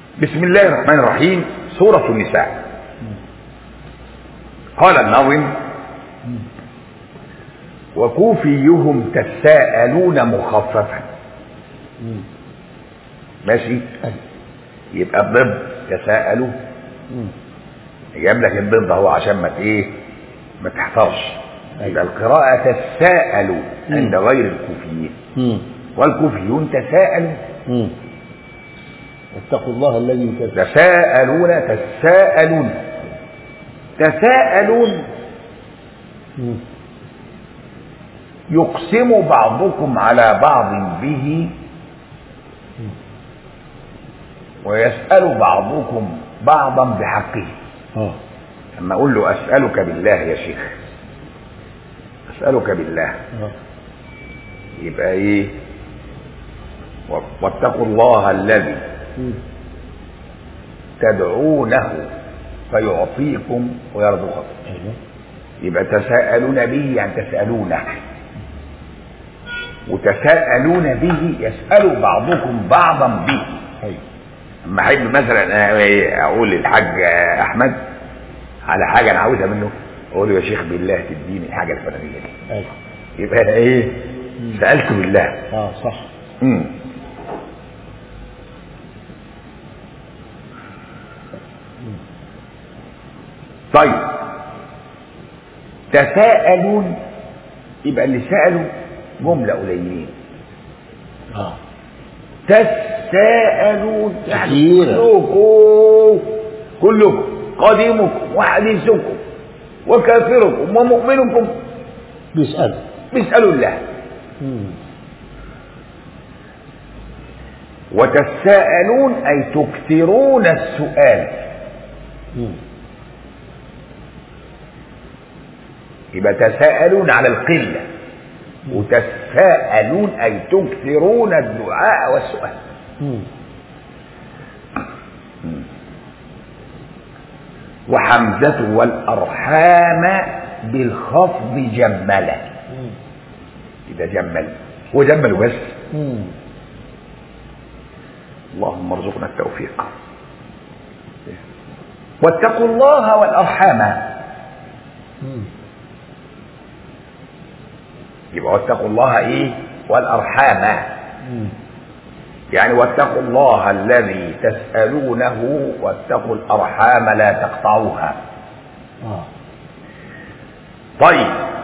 بسم الله الرحمن الرحيم سورة النساء قال الناظم وكوفيهم تساءلون مخففا مم. ماشي أيوة. يبقى الضد تساءلوا مم. جاب لك الضد اهو عشان ما ت- ايه ما تحفظش يبقى القراءة تساءلوا عند غير الكوفيين مم. والكوفيون تساءلوا مم. واتقوا الله الذي كذب تساءلون تساءلون تساءلون مم. يقسم بعضكم على بعض به ويسأل بعضكم بعضا بحقه اه لما اقول له اسألك بالله يا شيخ اسألك بالله اه يبقى ايه و- واتقوا الله الذي مم. تدعونه فيعطيكم ويرزقكم ايوه يبقى تساءلون به يعني تسألونه وتساءلون به يسأل بعضكم بعضا به ايوه اما احب مثلا أنا اقول للحاج احمد على حاجه انا عاوزها منه اقول له يا شيخ بالله تديني الحاجه الفلانيه دي ايوه يبقى انا ايه سالته بالله اه صح امم طيب تساءلون يبقى اللي سالوا جمله قليلين اه تساءلون يعني كثيرا. كلكم كلكم قديمكم وحديثكم وكافركم ومؤمنكم بيسأل بيسألوا الله مم. وتساءلون أي تكثرون السؤال مم. يبقى تساءلون على القلة وتساءلون أي تكثرون الدعاء والسؤال مم. وحمزة والأرحام بالخفض جملة مم. إذا جمل هو جمل بس مم. اللهم ارزقنا التوفيق واتقوا الله والأرحام مم. يبقى واتقوا الله ايه والأرحام مم. يعني واتقوا الله الذي تسألونه واتقوا الأرحام لا تقطعوها اه طيب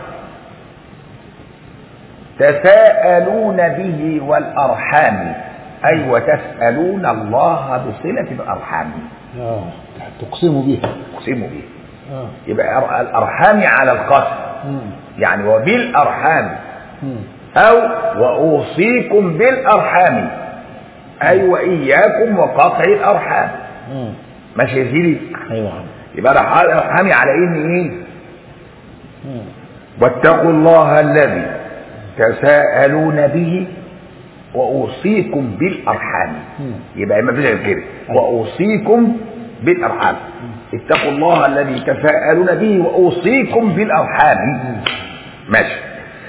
تساءلون به والأرحام أي وتسألون الله بصلة الأرحام اه تقسم بها اقسموا به اه يبقى أر- الأرحام على القسم مم. يعني وبالأرحام مم. أو وأوصيكم بالأرحام أي وإياكم وقطع الأرحام مم. ماشي يا سيدي ايوه عم. يبقى الأرح- الأرحام على إن إيه مم. واتقوا الله الذي تساءلون به وأوصيكم بالأرحام مم. يبقى ما فيش غير كده وأوصيكم بالأرحام اتقوا الله الذي تساءلون به وأوصيكم بالأرحام ماشي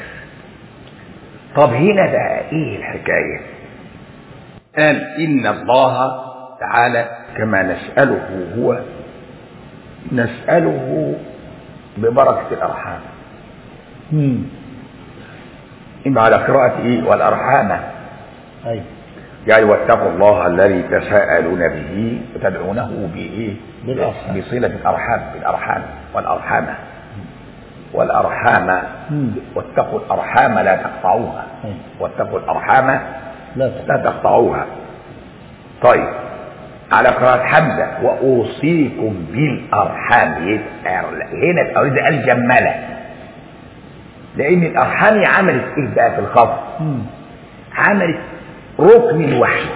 طب هنا بقى ايه الحكاية قال إن الله تعالى كما نسأله هو نسأله ببركة الأرحام مم. إما على قراءة إيه والأرحام ايوه يعني واتقوا الله الذي تساءلون به وتدعونه به بالأرحام. بصلة الأرحام بالأرحام والأرحام والأرحام مم. واتقوا الأرحام لا تقطعوها أيوة. واتقوا الأرحام لا لا تقطعوها طيب على قراءة حمزة وأوصيكم بالأرحام يبقى هنا الأرض قال جملة لأن الأرحام عملت إيه بقى في الخفض؟ مم. عملت ركن الوحي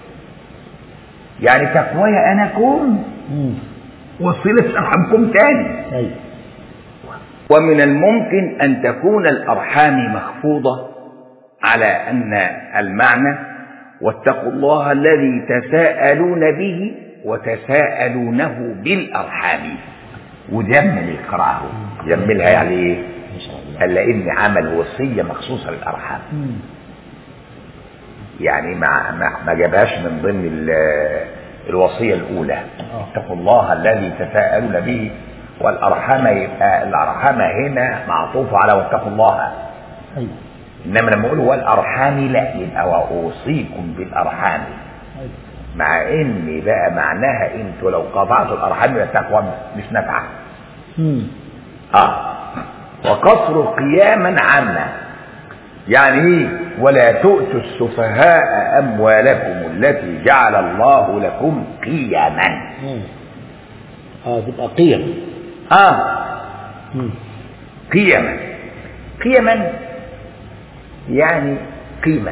يعني تقوايا أنا كون مم. وصلة أرحامكم تاني ايوه ومن الممكن أن تكون الأرحام مخفوضة على أن المعنى واتقوا الله الذي تساءلون به وتساءلونه بالأرحام وجمل القراءة جملها يعني إيه؟ ما شاء الله قال لأن عمل وصية مخصوصة للأرحام مم. يعني ما ما, ما جابهاش من ضمن ال- الوصية الأولى آه. اتقوا الله الذي تساءلون به والأرحام يبقى الأرحام هنا معطوف على واتقوا الله أيوة إنما لما أقول والأرحام لا يبقى وأوصيكم بالأرحام أيوة مع إن بقى معناها أنتوا لو قطعتوا الأرحام يبقى التقوى مش نافعة مم. اه وقصر قياما عما يعني ايه ولا تؤتوا السفهاء اموالكم التي جعل الله لكم قياما مم. اه تبقى قيم اه مم. قيما قيما يعني قيمة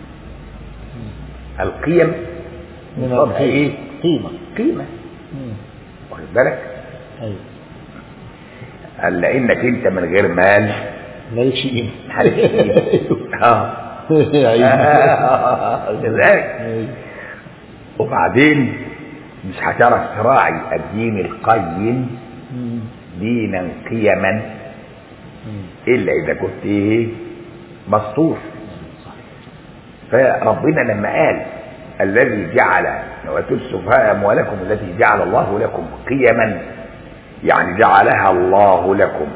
القيم من من صدق ايه قيمة قيمة مم. واخد بالك أيوة قال لانك انت من غير مال مالكش قيمة محدش يجيبك. اه أيوة كذلك أيوة. وبعدين مش هتعرف تراعي الدين القيم مم. دينا قيما مم. الا اذا كنت ايه مستور فربنا لما قال الذي جعل واتوا السفهاء اموالكم التي جعل الله لكم قيما يعني جعلها الله لكم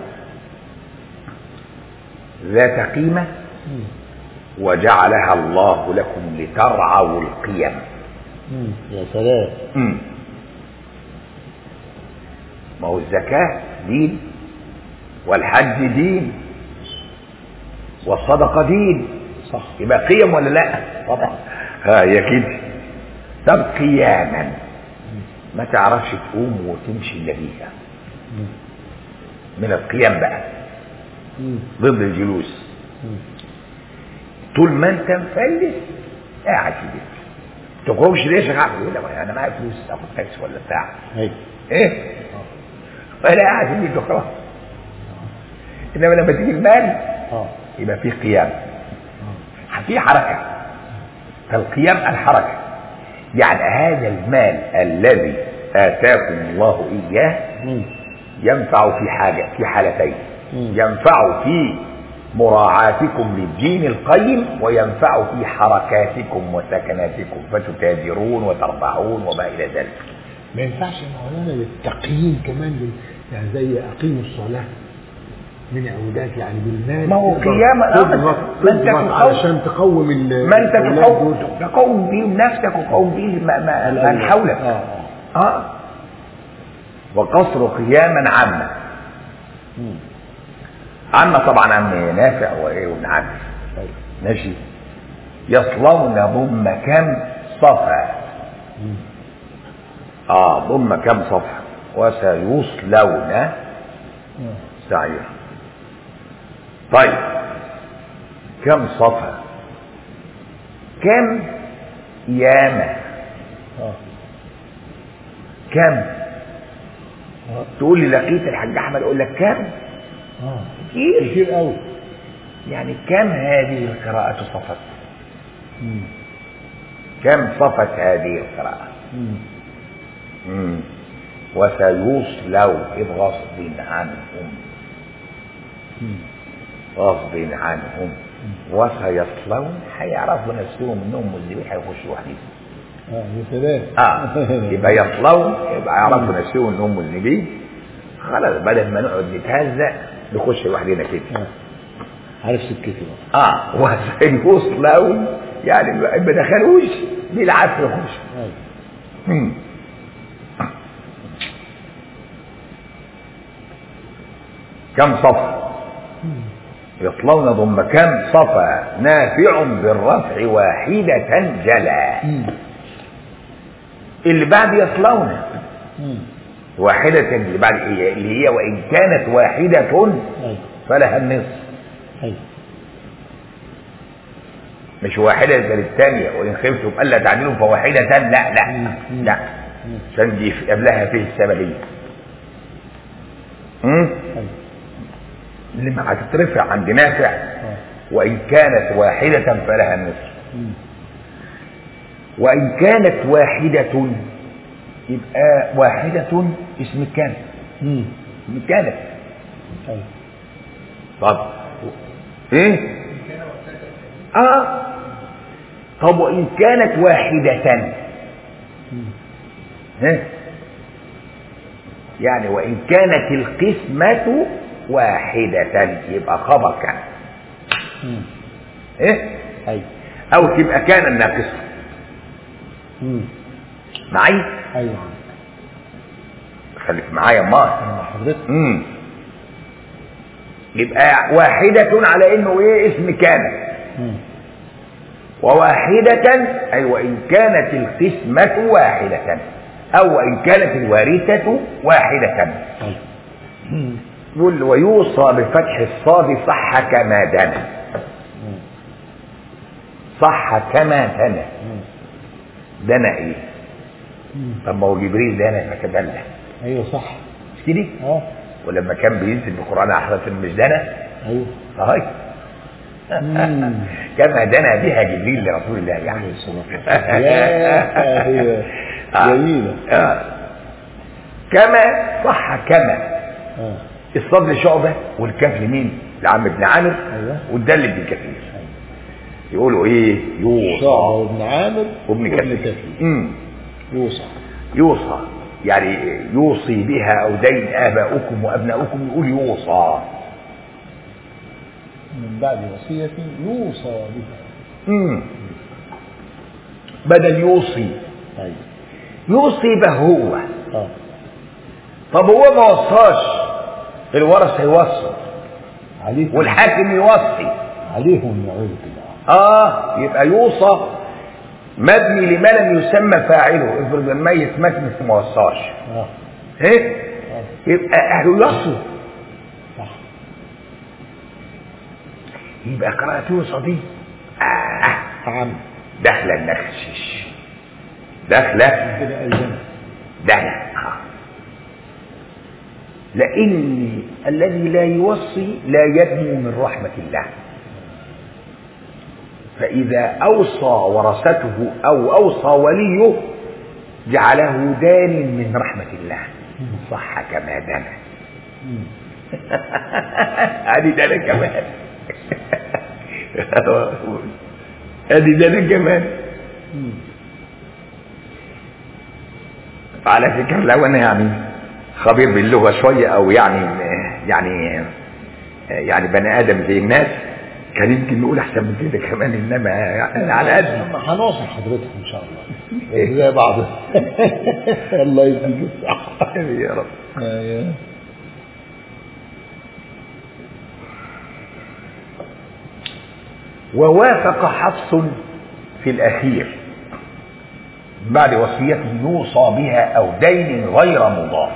ذات قيمه مم. وجعلها الله لكم لترعوا القيم مم. يا سلام مم. ما هو الزكاة دين والحج دين والصدقة دين صح يبقى قيم ولا لا طبعا ها هي كده طب قياما ما تعرفش تقوم وتمشي الا بيها مم. من القيام بقى مم. ضد الجلوس مم. طول ما انت مفلس قاعد في بيتك تخرجش ليه يا شيخ احمد يقول لك انا معايا فلوس اخد تاكسي ولا بتاع أيوة ايه ولا قاعد في بيته خلاص انما لما تيجي المال اه يبقى في قيام اه في حركه فالقيام الحركه يعني هذا المال الذي اتاكم الله اياه مم. ينفع في حاجه في حالتين مم. ينفع في مراعاتكم للدين القيم وينفع في حركاتكم وسكناتكم فتتاجرون وتربحون وما الى ذلك ما ينفعش يا مولانا للتقييم كمان بال... يعني زي اقيموا الصلاه من عودات يعني بالمال ما هو تقدر قيام تضغط- الأمر. ما أنت تضغط تقوم- علشان تقوم ال- ما انت الأولاد تقوم دول. تقوم بيه نفسك وتقوم بيه ما- ما- من الأولاد. حولك اه اه اه وقصر قياما عما مم. عما طبعا عم نافع وايه وابن عبد طيب ماشي يصلون ضم كم صفا مم. اه ضم كم صفا وسيصلون آه. سعيرا طيب كم صفا كم ياما اه كم اه تقول لي لقيت الحاج احمد اقول لك كم اه كتير كتير قوي يعني كم هذه القراءة صفت مم. كم صفت هذه القراءة مم. مم. وسيصلوا إذ غصب عنهم مم. غصب عنهم وسيصلون هيعرفوا نفسهم انهم مذنبين هيخشوا وحدهم اه يا سلام اه يبقى يصلون يبقى يعرفوا نفسهم انهم مذنبين خلاص بدل ما نقعد نتهزق نخش لوحدنا كده آه. عارف سكتي بقى اه وسيصلون يعني ما دخلوش بالعافيه يخش ايوه مم. كم صف يصلون ضم كم صفا نافع بالرفع واحدة جلا مم. اللي بعد يصلون مم. واحدة اللي بعد إيه؟ اللي هي وإن كانت واحدة ايوه فلها النصف ايوه مش واحدة للثانية وإن خفتم ألا تعدلوا فواحدة لا لا مم. لا مم. عشان دي في- قبلها فيه السببية مم؟ ايوه لما هتترفع عند نافع اه وإن كانت واحدة فلها النصف مم. وإن كانت واحدة يبقى واحدة اسم كان مم. اسم كانت ايوه طب ايه اه طب وإن كانت واحدة مم. ها؟ يعني وإن كانت القسمة واحدة يبقى خبر كان مم. إيه؟ ايوه أو تبقى كان الناقصة مم. معي ايوه خليك معايا ما انا حضرتك امم يبقى واحدة على انه ايه اسم كان مم. وواحدة اي وان كانت القسمة واحدة او وان كانت الوارثة واحدة طيب مم. يقول ويوصى بفتح الصاد صح كما دنا مم. صح كما دنا مم. دنا ايه مم. طب ما هو جبريل دنا فتدلى ايوه صح مش كده اه ولما كان بينزل بالقران على حضرة مش دنا ايوه اهي مم. كما دنا بها جبريل لرسول الله يعني عليه الصلاة والسلام. يا هي آه. جميلة آه. كما صح كما اه الصاد لشعبة والكاف لمين؟ لعم ابن عامر أيوة. والدال لابن كثير يقولوا ايه؟ شعبة يوصى وابن عامر وابن كثير كثير امم يوصى يوصى يعني يوصي بها او دين اباؤكم وابناؤكم يقول يوصى من بعد وصية يوصى بها امم بدل يوصي طيب يوصي به هو اه طب هو ما وصاش الورث هيوصي عليهم والحاكم يوصي عليهم نعوذ بالله اه يبقى يوصى مبني لما لم يسمى فاعله افرض الميت مات بس ما وصاش اه ايه اه يبقى اهله يوصوا صح يبقى قراءة يوصى دي آه عم داخلة النخشش داخلة كده ألزمت داخلة آه. لأن الذي لا يوصي لا يدنو من رحمة الله فإذا أوصى ورثته أو أوصى وليه جعله دان من رحمة الله صح كما دنا مم. ادي دانا كمان ادي دانا كمان مم. على فكرة لو انا يعني خبير باللغة شوية او يعني يعني يعني بني ادم زي الناس كان يمكن نقول احسن من كده كمان انما يعني على قد أما هنوصل حضرتك إن شاء الله زي بعض الله يديك الصحة يا رب أيوه ووافق حفص في الأخير بعد وصية يوصى بها أو دين غير مضاف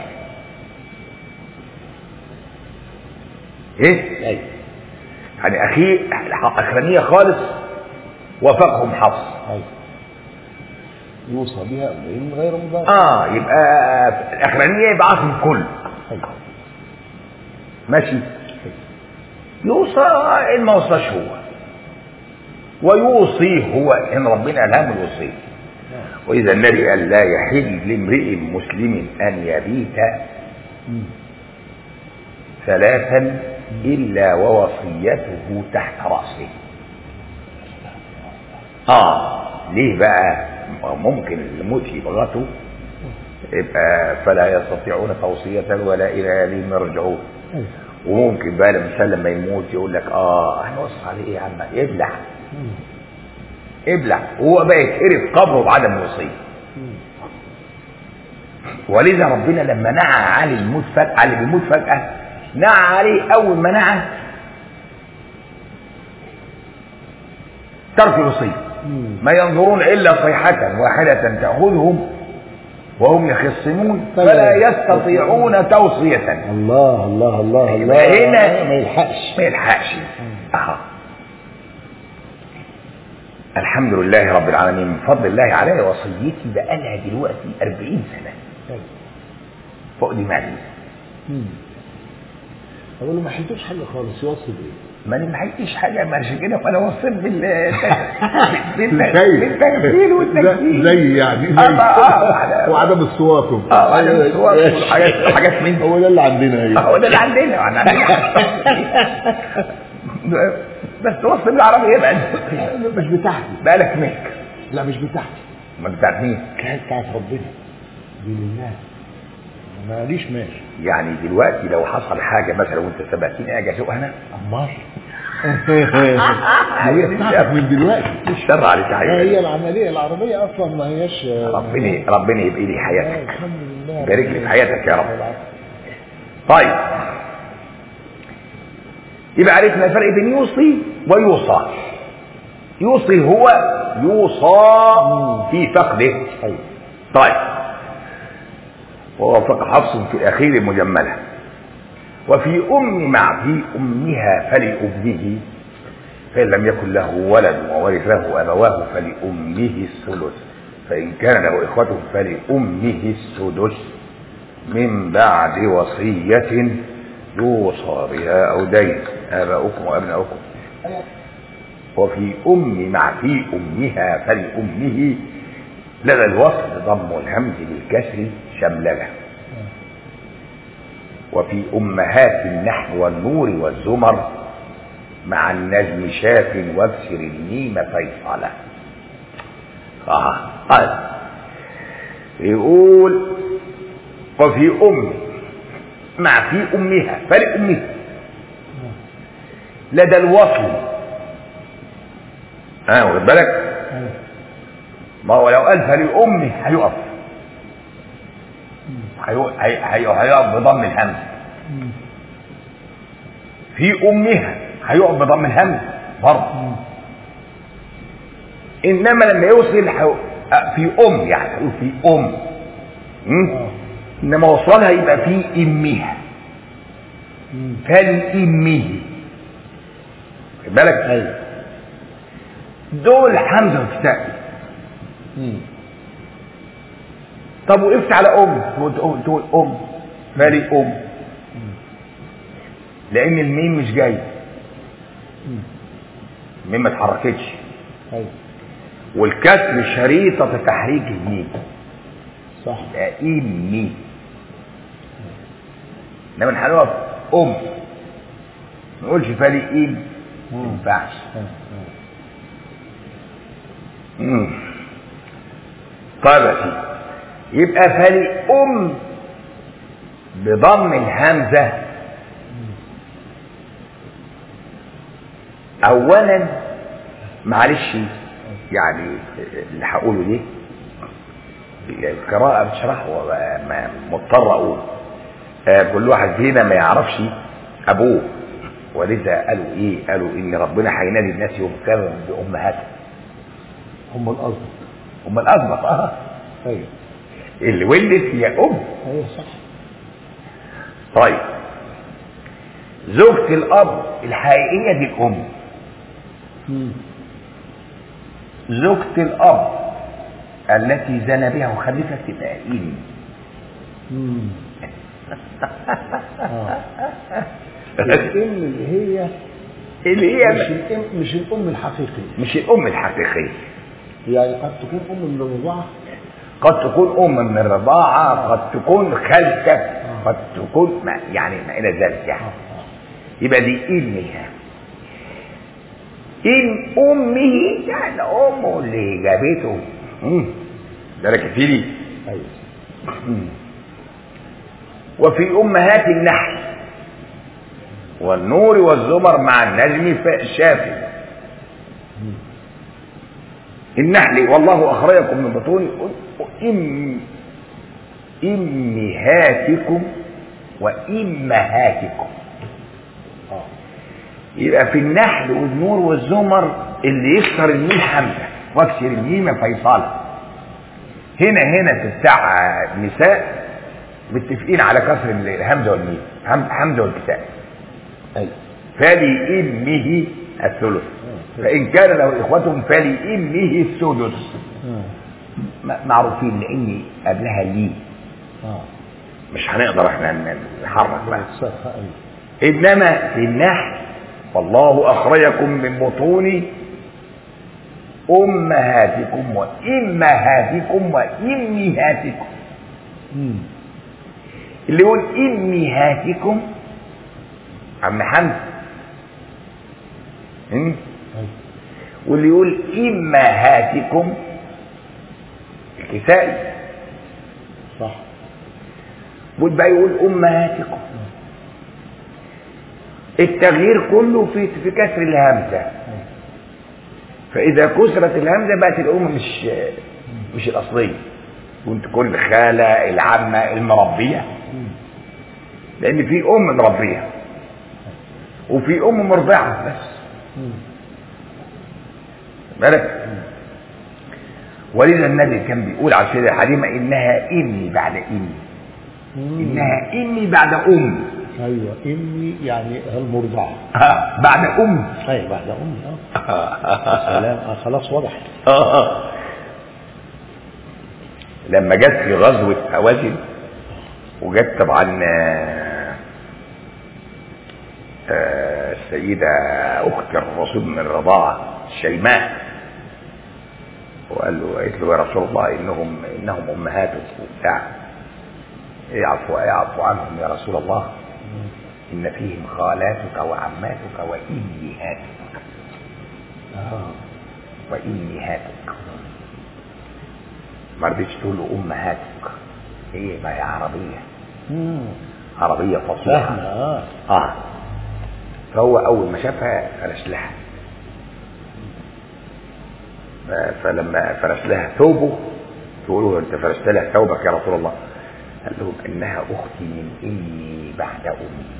إيه؟ أيوه يعني أخير أخرانية خالص وافقهم حفص أيوه يوصى بها من غير مضاف آه يبقى الأخرانية يبقى عاصم كل أيوه ماشي يوصى إن ما وصاش هو ويوصي هو إن ربنا ألهم الوصية وإذا النبي قال لا يحل لامرئ مسلم أن يبيت مم. ثلاثا إلا ووصيته تحت رأسه آه ليه بقى ممكن الموت يبغته يبقى فلا يستطيعون توصية ولا إلى أهلهم يرجعون أيوه وممكن بقى الإنسان لما يموت يقول لك آه هنوصي عليه إيه يا عم ابلع مم. ابلع وهو بقى يتقرف قبره بعدم الوصية مم. ولذا ربنا لما نعى علي الموت فجأة علي بيموت فجأة نعى عليه أول ما نعى ترك الوصية مم. ما ينظرون إلا صيحة واحدة تأخذهم وهم يخصمون فلا يستطيعون توصية الله الله الله الله يبقى هنا- ما يلحقش ما يلحقش أها الحمد لله رب العالمين من فضل الله علي وصيتي بقالها دلوقتي 40 سنة أيوه. فوق دماغي مم. اقول له ما حلتوش حاجه خالص يوصي بايه؟ ما انا ما حكيتش حاجه ما عشان كده فانا وصيت بال بال- زي- بالتمثيل والتمثيل زي يعني زي آه، آه، وعدم الصواب اه وعدم الصواب وحاجات حاجات من هو ده اللي عندنا ايوه هو ده اللي عندنا يعني عندنا بس توصل بالعربي يبقى مش بتاعتي بقالك ملك لا مش بتاعتي ما بتاعت مين؟ كانت بتاعت ربنا دي لله ماليش ماشي يعني دلوقتي لو حصل حاجه مثلا وانت سبقتني اجي اسوقها انا عمار هي دي بتاعتك من دلوقتي الشر عليك آه، حاجه هي العمليه العربيه اصلا ما هياش ربنا ربنا يبقى لي آه، حياتك الحمد لله يبارك لي في حياتك يا رب. طيب يبقى عرفنا الفرق بين يوصي ويوصى يوصي هو يوصى في فقده أيوة. طيب ووافق حفص في الأخير مجملة وفي أم مع في أمها فلأمه فإن لم يكن له ولد وورثه أبواه فلأمه الثلث فإن كان له إخوة فلأمه السدس من بعد وصية يوصى بها أو دين آباؤكم وأبناؤكم وفي أم مع في أمها فلأمه لدى الوصل ضم الهمز للكسر شملله وفي أمهات النحل والنور والزمر مع النجم شاف وابسر الميم فيصلة آه. قال يقول وفي أم مع في أمها فلأمها لدى الوصل ها واخد بالك أيوة. ما هو لو قال فلأمه هيقف هيو- هي- هي- هيقف بضم الهمز مم. في أمها هيقف بضم الهمز برضه مم. إنما لما يوصل هيو- آه، في أم يعني هيقول في أم مم؟ آه. إنما وصلها يبقى في أمها مم. فلأمه خد بالك أيوة. دول حمزة وكتاب مم. طب وقفت على أم تقول تقول, تقول أم مالي أم لأن الميم مش جاي مم. الميم ما اتحركتش أيوة. والكسر شريطة تحريك الميم صح يبقى إمي إنما هنقف أم ما نقولش فالي إيم ما مم. ينفعش آه. آه. مم. طيب يا سيدي يبقى فالي أم بضم الهمزة أولا معلش يعني اللي هقوله دي القراءة بتشرح وما مضطر أقول آه، كل واحد فينا ما يعرفش أبوه ولذا قالوا إيه؟ قالوا إن ربنا هينادي الناس يوم القيامة بأمهاتهم هم الأصل هم الأسبق أه أيوة. اللي ولدت هي أم أيوة صح طيب زوجة الأب الحقيقية دي الأم مم. زوجة الأب التي زنى بها وخلفت تبقى إم مم. آه. الأم اللي هي اللي مش هي الأم مش الأم الحقيقية مش الأم الحقيقية يعني قد تكون أم من الرضاعة قد تكون أم من الرضاعة قد تكون خالتك قد تكون ما يعني ما إلى ذلك آه. يعني آه. يبقى دي امها ان امه يعني امه اللي جابته مم. ده انا كتيري أيوة مم. وفي امهات النحل والنور والزمر مع النجم شافي مم. النحل والله اخرجكم من بطون ام امهاتكم وامهاتكم آه. يبقى في النحل والنور والزمر اللي يكسر الميم حمزه واكسر الميم فيصل هنا هنا في بتاع نساء متفقين على كسر الهمزه والميم هم- حمزه والكتاب أيوة فلي امه الثلث فان كان له اخوه فلي امه السدس آه. م- معروفين لان قبلها لي آه. مش هنقدر احنا ن- نحرك بقى صح أيوة انما في النحل والله اخرجكم من بطون امهاتكم وامهاتكم وامهاتكم مم. اللي يقول امهاتكم عم حمد هم؟ أيوة واللي يقول امهاتكم الكسائي صح والباقي يقول امهاتكم التغيير كله في في كسر الهمزه فاذا كسرت الهمزه بقت الام مش مش الاصليه كنت كل خاله العمه المربيه لان في ام مربيه وفي ام مرضعه بس بالك ولذا النبي كان بيقول على سيدة حليمة إنها إني بعد إني إنها إني بعد أم ايوه امي يعني المرضعه ها، بعد أم ايوه بعد امي اه سلام آه خلاص وضح لما جت في غزوة هوازن وجت طبعا آه، آه، السيدة أخت الرسول من الرضاعة شيماء وقال له قالت له يا رسول الله إنهم إنهم أمهاتك وبتاع اعفو اعفو عنهم يا رسول الله إن فيهم خالاتك وعماتك وإمهاتك اه وإمهاتك ما رضيتش تقول له أمهاتك هي ما هي عربية مم. عربية فاهمة فصيحة اه اه فهو أول ما شافها فرش لها ف- فلما فرش لها ثوبه تقولوا أنت فرشت لها ثوبك يا رسول الله قال لهم إنها أختي من إمي بعد أمي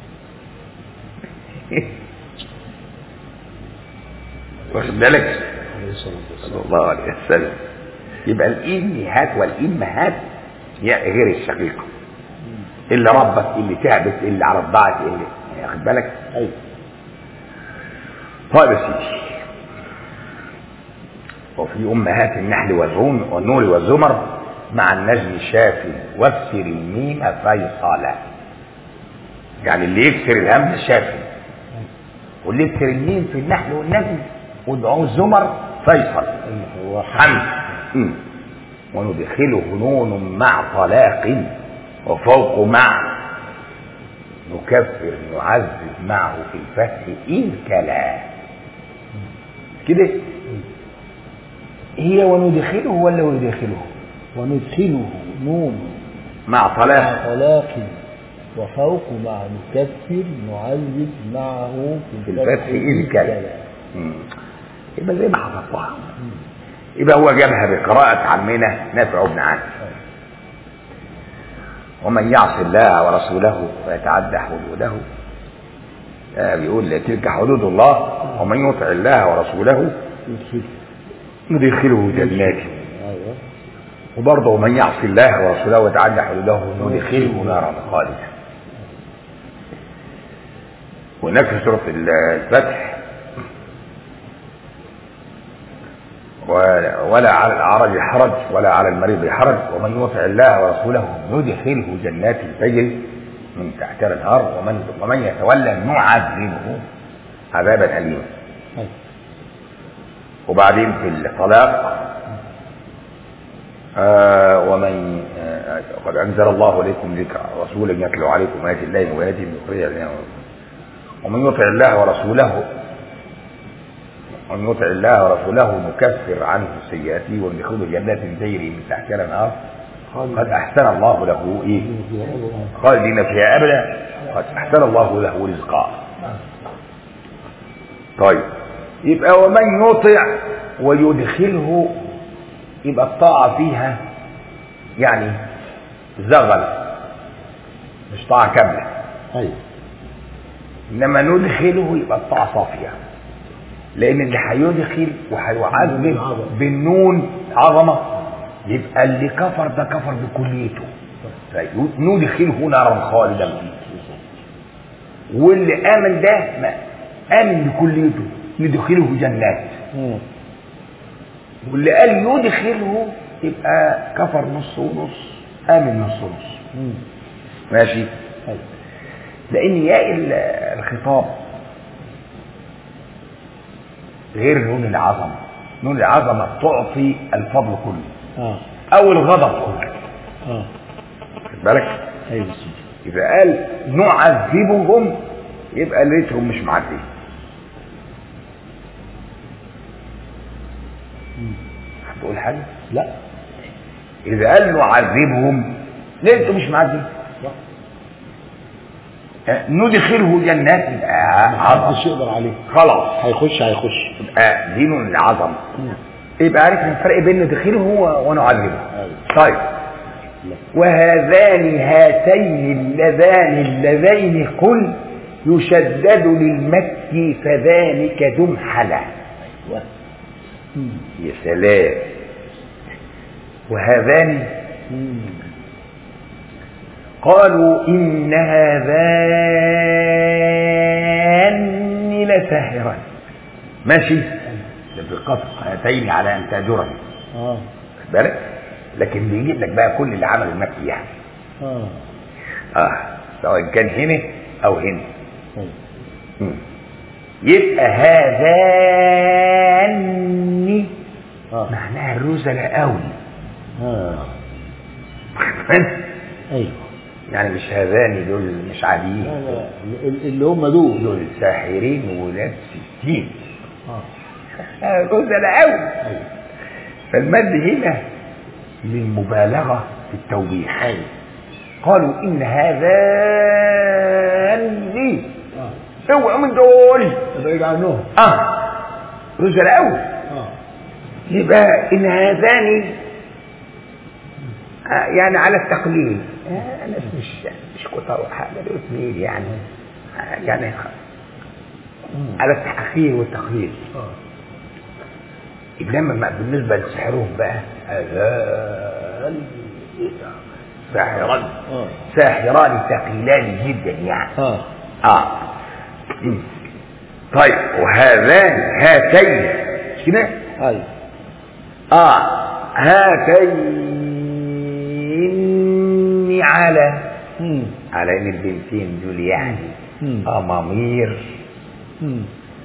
واخد بالك عليه الصلاه والسلام صلى الله عليه وسلم يبقى الامهات والامهات هي غير الشقيقه اللي ربت اللي تعبت اللي رضعت اللي واخد بالك ايوه طيب يا سيدي وفي امهات النحل والروم والنور والزمر مع النجم شافي واكسر الميم فيصلا يعني اللي يكسر الهمز شافي واللي يكسر الميم في النحل والنجم وادعوه الزمر فيصل اللي هو حمد مم. وندخله نون مع طلاق وفوق مع نكفر نعذب معه في الفتح إن كلا كده هي وندخله ولا ويدخله وندخله نون مع مع طلاق طلاق وفوق مع نكفر نعذب معه في الفتح إن كلا مم. يبقى زي ما حفظتها يبقى هو جابها بقراءة عمنا نافع بن عامر ومن يعص الله ورسوله ويتعدى حدوده آه بيقول تلك حدود الله ومن يطع الله ورسوله يدخل ندخله جنات ايوه وبرضه ومن يعص الله ورسوله ويتعدى حدوده ندخله نارا خالدا هناك في سورة الفتح ولا ولا على الأعرج حرج ولا على المريض حرج ومن يطع الله ورسوله ندخله جنات تجري من تحتها الأنهار ومن ومن يتولى نعذبه عذابا أليما ايوه وبعدين في الطلاق آه ومن آه قد أنزل الله إليكم ذكرا رسولا يتلو عليكم آيات الله وآياته يخرج الذين ومن يطع الله ورسوله ومن يطع الله ورسوله نكفر عنه سيئاته وندخله جنات تجري من تحتها الأنهار قد أحسن الله له إيه خالدين فيها أبدا قد أحسن الله له رزقا طيب يبقى ومن يطع ويدخله يبقى الطاعة فيها يعني زغل مش طاعة كاملة ايوه إنما ندخله يبقى الطاعة صافية لأن اللي هيدخل وهيعذب بالنون عظمة يبقى اللي كفر ده كفر بكليته فندخله نارا خالدا فيه واللي آمن ده ما آمن بكليته ندخله جنات مم. واللي قال يدخله يبقى كفر نص ونص آمن نص ونص مم. ماشي ايوه لأن ياء ال- الخطاب غير نون العظمة نون العظمة تعطي الفضل كله اه أو الغضب كله اه خد بالك ايوه سيدي إذا قال نعذبهم يبقى ليتهم مش معدين مم. هتقول حاجة؟ لا اذا قال له عذبهم ليه انتوا مش معذبين صح آه، ندخله جنات آه، محدش عظم يقدر عليه خلاص هيخش هيخش آه، دين العظم مم. يبقى عارف الفرق بين ندخله و- ونعذبه أيوة. طيب وهذان هاتين اللذان اللذين قل يشدد للمكي فذلك دمحلة مم. يا سلام وهذان مم. قالوا إن هذان لساهران ماشي ده بالقطع هاتين على أن تأجرني اه واخد بالك لكن بيجيب لك بقى كل اللي عمله المكي يعني اه اه سواء كان هنا او هنا طيب مم. يبقى هذان اه معناها الرزلة قوي اه ايوه يعني مش هذان دول مش عاديين لا لا ال- اللي هم دول دول ساحرين ولاد ستين اه رزلة قوي ايوه فالمد هنا للمبالغة في التوبيخ ايوه قالوا إن هذان اه اوعوا من دول بعيد عنهم اه رزل قوي اه يبقى ان هذان آه، يعني على التقليل آه، ناس مش مش كتار حاجه دول اثنين يعني آه، يعني على التحقير والتقليل اه انما ما- بالنسبه لسحرهم بقى هذان ساحران اه ساحران ثقيلان جدا يعني اه اه مم. طيب وهذان هاتين مش كده ايوه اه هاتين على مم. على ان البنتين دول يعني مم. امامير مم.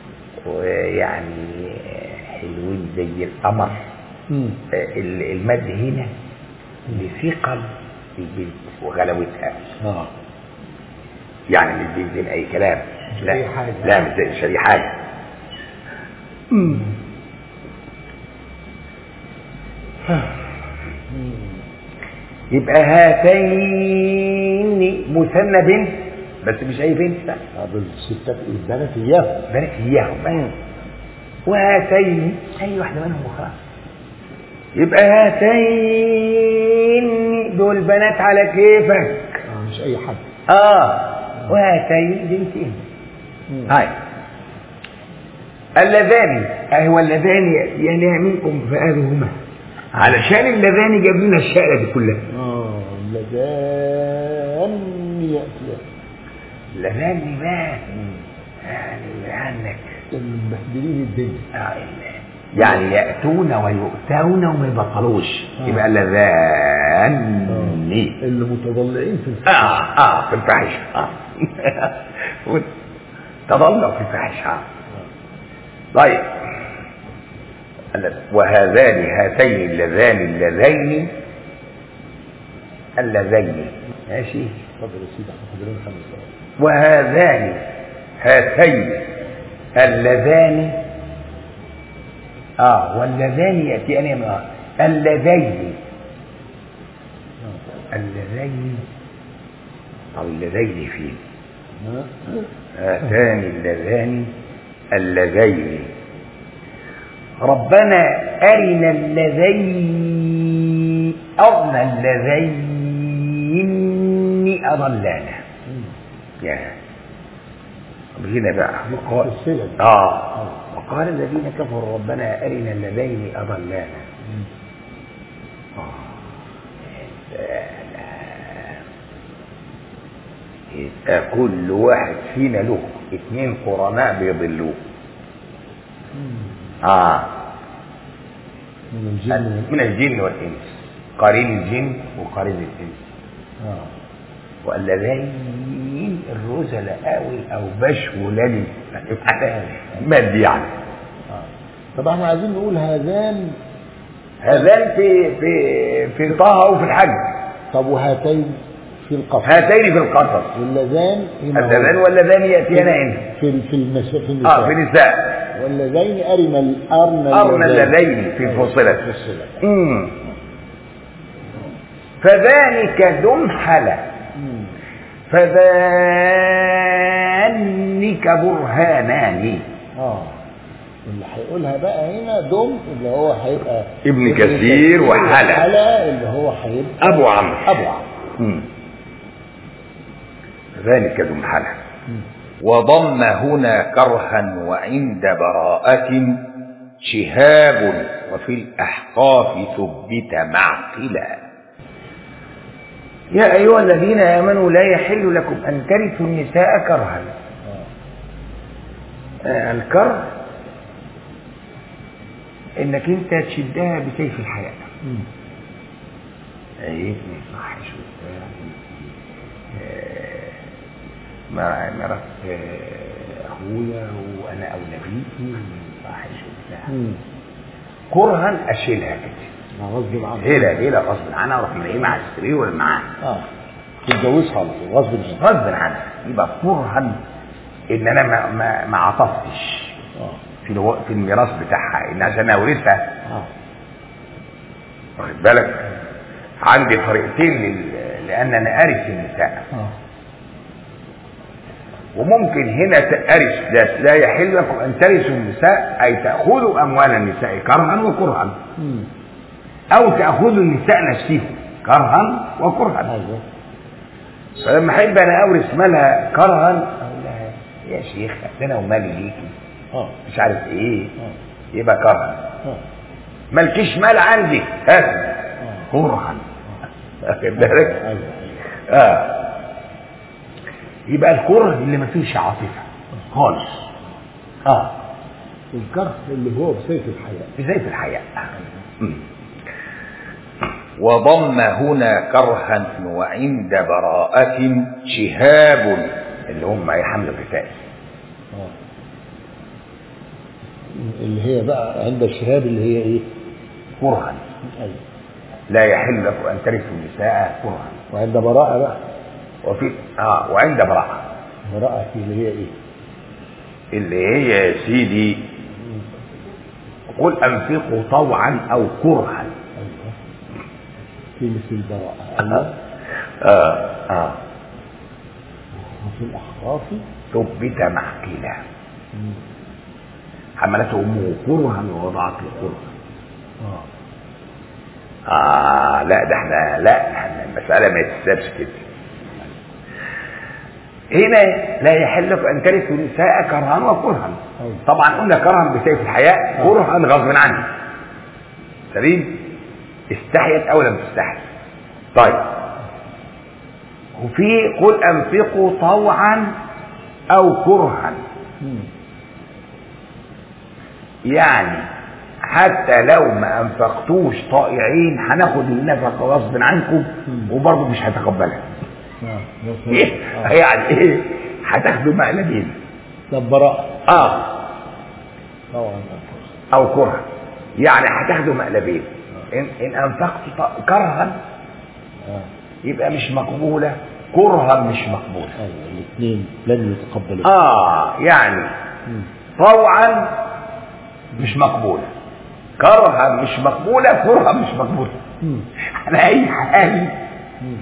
ويعني حلوين زي القمر مم. ال- المد هنا لثقل البنت وغلاوتها اه يعني مش بينزل اي كلام مش لا أي حاجة. لا مش مش اي حاجه يبقى هاتين مثنى بنت بس مش اي بنت بقى آه، دول الستات البنات اياهم بنات اياهم بقى وهاتين اي واحده منهم وخلاص يبقى هاتين دول بنات على كيفك اه مش اي حد اه وهاتين بنتين مم. هاي اللذان اهو اللذان يعني منكم فآذهما علشان اللذان جاب لنا الشقه دي كلها اه لذان يأتي اللذان دي بقى يعني عنك مبهدلين الدنيا آه، يعني يأتون ويؤتون وما يبطلوش آه. يبقى اللذان اللي متضلعين في الفقر اه اه في الفحش اه تضلوا في الفحش اه طيب وهذان هاتين اللذان اللذين اللذين ماشي اتفضل يا سيدي احنا حاضرين خمس دقايق وهذان هاتين اللذان اه واللذان ياتيان ما اللذين اللذين او اللذين فين ها؟ هاتان اللذان اللذين ربنا أرنا اللذين أرنا اللذين أضلانا مم. يا طب هنا بقى دي وقال السلسلة دي. آه وقال الذين كفروا ربنا أرنا اللذين أضلانا مم. يبقى كل واحد فينا له اتنين قرناء بيضلوه مم. اه من الجن من الجن والانس قرين الجن وقرين الانس اه واللذين الرزل قوي او بشو للي مد يعني اه طب احنا عايزين نقول هذان هذان في في في طه وفي الحج طب وهاتين في القصر هاتين في القصص واللذان هنا هو. اللذان واللذان ياتيان هنا في في المس... في النساء اه في النساء واللذين أرنا الأرن أرنا اللذين في فصلت فصلت امم فذلك دمحلة مم. فذلك برهانان اه اللي هيقولها بقى هنا دم اللي هو هيبقى ابن كثير وحلا. وحلا اللي هو هيبقى أبو عمرو ابو عمرو مم. ذلك دمحلة مم. وضم هنا كرها وعند براءة شهاب وفي الأحقاف ثبت معقلا يا أيها الذين آمنوا لا يحل لكم أن ترثوا النساء كرها آه. آه، الكره انك انت تشدها بسيف الحياة مم. ايه ما يصحش وبتاع آه، مع مرات آه، اخويا وانا اولى بيكي ما يصحش وبتاع مم. كرها اشيلها كده ما غصب عنه هيلا هيلا غصب عنها اروح ملاقيه مع السرير ولا معاه اه تتجوزها على طول غصب عنه غصب عنها يبقى كرها ان انا ما ما, ما عطفتش اه في الو... في الميراث بتاعها ان عشان اورثها اه واخد بالك عندي طريقتين لل... لان انا ارث النساء اه وممكن هنا تأرث لا, لا يحل لكم ان ترثوا النساء اي تاخذوا اموال النساء كرها وكرها مم. او تاخذوا النساء نفسهم كرها وكرها ايوه فلما احب انا اورث مالها كرها اقول لها يا شيخ ده انا ومالي ليكي اه مش عارف ايه اه يبقى كرها اه مالكيش مال عندي هات اه كرها واخد بالك ايوه ايوه اه يبقى الكره اللي ما فيش عاطفه خالص اه الكره اللي هو بسيف الحياه في زي في الحياة مم. وضم هنا كرها وعند براءة شهاب اللي هم ايه حمل القتال اه اللي هي بقى عند الشهاب اللي هي ايه؟ كرها ايوه لا يحل لكم ان ترثوا النساء كرها وعند براءة بقى وفي اه وعند براءة براءة في اللي هي ايه؟ اللي هي يا سيدي قل انفقوا طوعا او كرها ايوه في مثل البراءة ايوه اه اه وفي الاحراف ثبت معقلا مم. حملته امه كرها ووضعته كرها اه آه لا ده احنا لا احنا المسألة ما تتسابش كده هنا لا يحل لكم ان ترثوا النساء كرها وكرها أيوة. طبعا قلنا كرها بسيف الحياء كرها غصب عنه سليم استحيت او لم تستحي طيب وفي قل انفقوا طوعا او كرها مم. يعني حتى لو ما انفقتوش طائعين هناخد النفقه غصب عنكم مم. وبرضه مش هتقبلها اه ايه آه. يعني ايه هتاخدوا مقلبين طب براءة اه طبعا او كره يعني هتاخدوا مقلبين ان ان انفقت ط- كرها اه يبقى مش مقبوله كرها مش مقبوله ايوه الاثنين لن يتقبلوا اه يعني مم. طوعا مش مقبوله كرها مش مقبوله كرها مش مقبوله مم. على اي حال مم.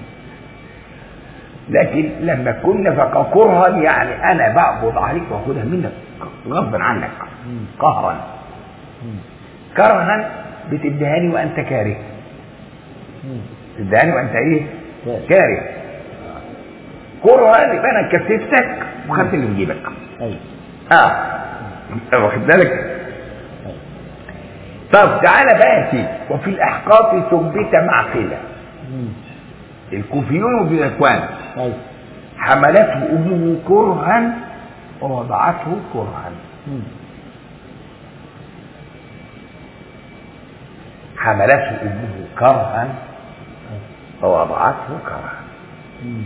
لكن لما كنا فكرها يعني انا بقبض عليك واخدها منك غصبا عنك مم. قهرا مم. كرها بتدهاني وانت كاره مم. تدهاني وانت ايه كاره. كاره كرها يبقى انا كتفتك وخدت اللي في جيبك ايوه اه واخد بالك ايوه طب تعالى بقى يا سيدي وفي الاحقاف ثبت معقله مم. الكوفيون والاخوان ايوه حملته امه كرها ووضعته كرها مم. حملته امه كرها ووضعته كرها مم.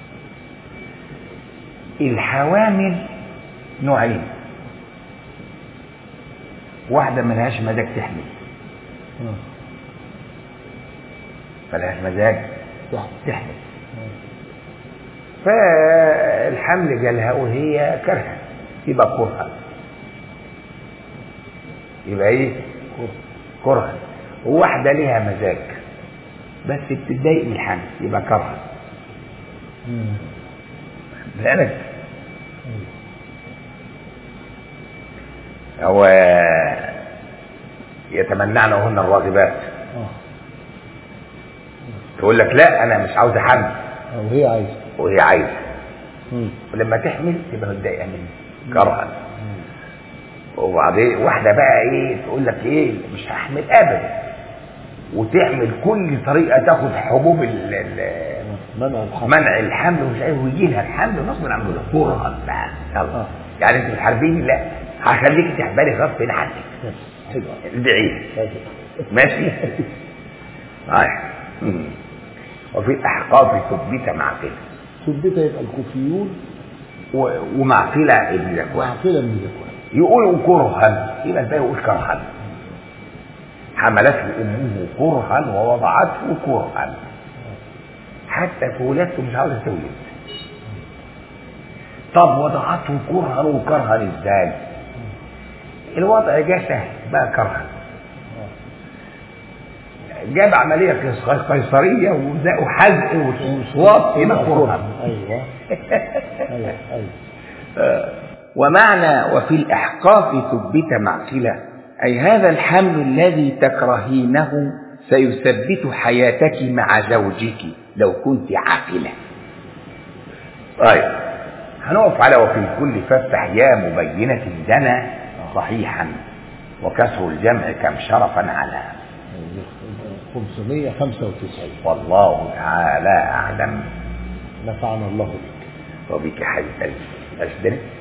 الحوامل نوعين واحدة ملهاش مزاج تحمل اه ملهاش مزاج صح تحمل فالحمل جالها وهي كرهة يبقى كرها يبقى ايه كرها وواحدة ليها مزاج بس بتتضايق من الحمل يبقى كره مم. بالك أيوة. هو يتمنعنهن الراغبات اه تقول لك لا انا مش عاوزه حمل او هي عايزه وهي عايزه مم. ولما تحمل تبقى متضايقه مني كرها مم. وبعدين واحده بقى ايه تقول لك ايه مش هحمل ابدا وتعمل كل طريقه تاخد حبوب ال- ال- منع الحمل منع الحمل ومش عارف ويجي لها الحمل غصب عنه كرها بقى يلا آه. يعني انت بتحاربيني لا هخليك تحبلي غصب عنك بس حلو ادعي حلو. ماشي طيب مم. وفي الاحقاف تثبت معقله ثبت يبقى الكوفيون و- ومعقله ابن ذكوان معقلة من ذكوان يقولوا كرها يبقى ده يقول كرها حملته امه كرها ووضعته كرها حتى في ولادته مش عاوزه تولد طب وضعته كرها وكرها ازاي الوضع جه سهل بقى كرها جاب عمليه قيص- قيصريه وزقوا حزق وصوات يبقى كرها ايوه ايوه ايوه ومعنى وفي الإحقاف ثبت معقلة أي هذا الحمل الذي تكرهينه سيثبت حياتك مع زوجك لو كنت عاقلة طيب هنقف على وفي الكل فافتح يا مبينة دنا صحيحا وكسر الجمع كم شرفا على 595 والله تعالى أعلم نفعنا الله بك وبك حي أجدر